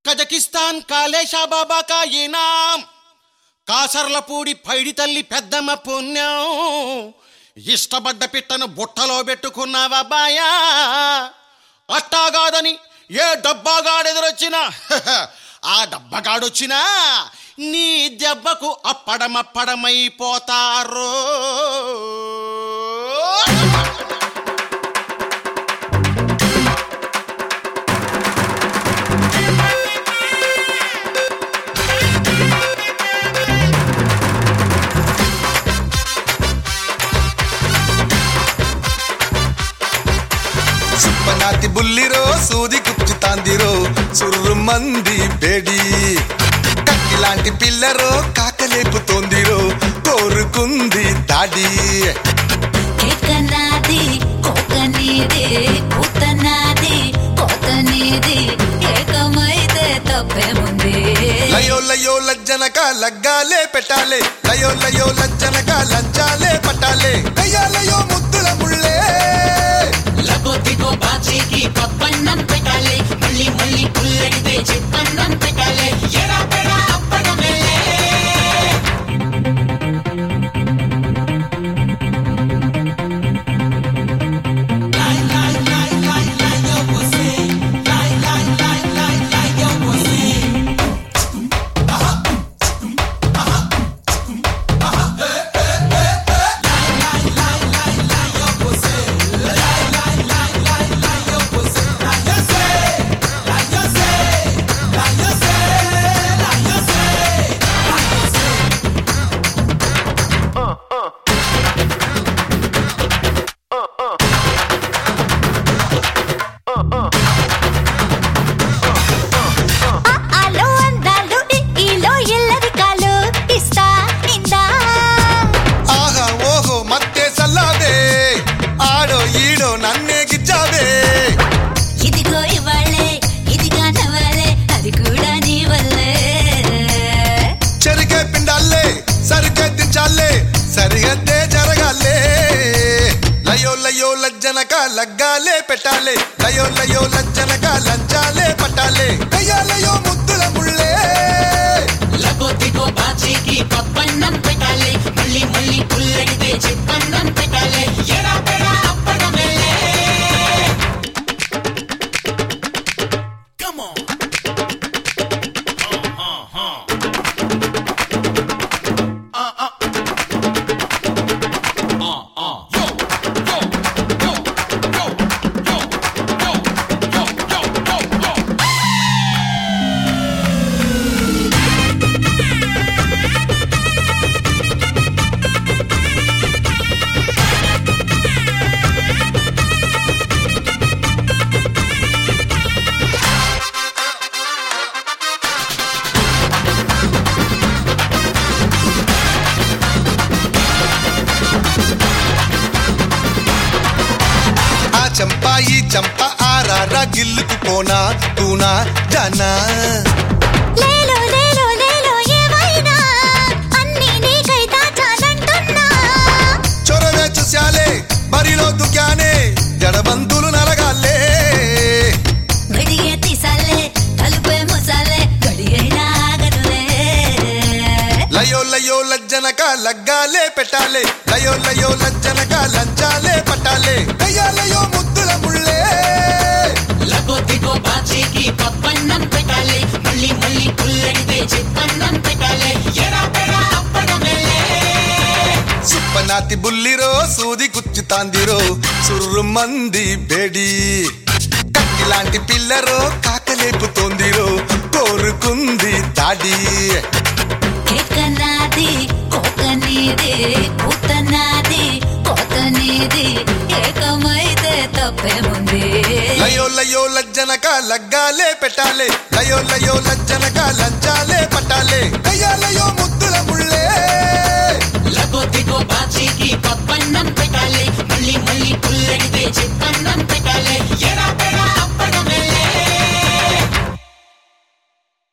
Kazakhstan కాళేశా బాబా కా ఈనాం కాసర్లపూడి పైడి తల్లి పెద్దమ్మ పుణ్యం ఇష్టపడ్డ పిట్టను బుట్టలో పెట్టుకున్నావా బాయా అట్టాగాదని ఏ డబ్బాగాడెదురొచ్చినా ఆ డబ్బగాడొచ్చినా నీ దెబ్బకు అప్పడమప్పడమైపోతారు సుప్పనాతి బుల్లిరో సూది కుచ్చుతాందిరో సుర్రు మంది బేడి కత్తిలాంటి పిల్లరో కాకలేపుతోందిరో కోరుకుంది దాడి కేకనాది కోకనీది కూతనాది కోతనీది ఏకమైతే తప్పేముంది లయో లయో లజ్జనక లగ్గాలే పెట్టాలే లయో లయో లజ్జనక లంచాలే పట్టాలే లయో ముద్దుల ముళ్ళే లగోతిగో బాచీకి పప్పన్నం పెట్టాలి మళ్ళీ మళ్ళీ పుల్లడితే చిప్పన్నం పెట్టాలి ఎరా పెరా అప్పడమే ఆలో అందాలు ఈ ఈలో ఎల్లరి కాలు ఇస్తా నిందా ఆహా ఓహో మత్తే సల్లాదే ఆడో ఈడో నన్నే గిచ్చావే ఇదిగో ఇవాళే ఇదిగా నవ్వాలే అది కూడా నీ వల్లే చెరిగే పిండాలే సరిగ్గా దించాలే సరిగద్దే జరగాలే లయో లయో లజ్జనక లగ్గాలే పెట్టాలే లయో లయో లజ్జనక లంచాలే పట్టాలే లయో లయో ముద్దుల ముళ్ళే లగోతిగో బాచీకి పప్పన్నం పెట్టాలి మళ్ళీ మళ్ళీ పుల్లడితే చిప్పన్నం పెట్టాలి ఎరా పెరా అప్పడమే Come on. ఆ చంపా ఈ చంప ఆరారా గిల్లుకు పోనా తూనా జానా లేలో లేలో లేలో ఏమైనా అన్నీ నీకై దాచానంటున్నా చొరవే చూశాలే బరిలో దుకానే జడబంతులు నలగాలే గడిగే తీసాలే తలుపే ముసాలే గడియైనా ఆగదులే లయో లయో లజ్జనక లగ్గాలే పెట్టాలే లయో లయో లజ్జనక లంచాలే పట్టాలే లయో లయో ముద్దుల ముళ్ళే లగోతిగో బాచీకి పప్పన్నం పెట్టాలి మళ్ళీ మళ్ళీ పుల్లడితే చిప్పన్నం పెట్టాలి ఎరా పెరా అప్పడమే సుప్పనాతి బుల్లిరో సూది కుచ్చుతాందిరో సుర్రు మంది బేడి కత్తిలాంటి పిల్లరో కాకలేపుతోందిరో కోరుకుంది దాడి కేకనాది కోకనీది కూతనాది కోతనీది ఏకమైతే తప్పేముంది లయో లయో లజ్జనక లగ్గాలే పెట్టాలే లయో లయో లజ్జనక లంచాలే పట్టాలే లయో లయో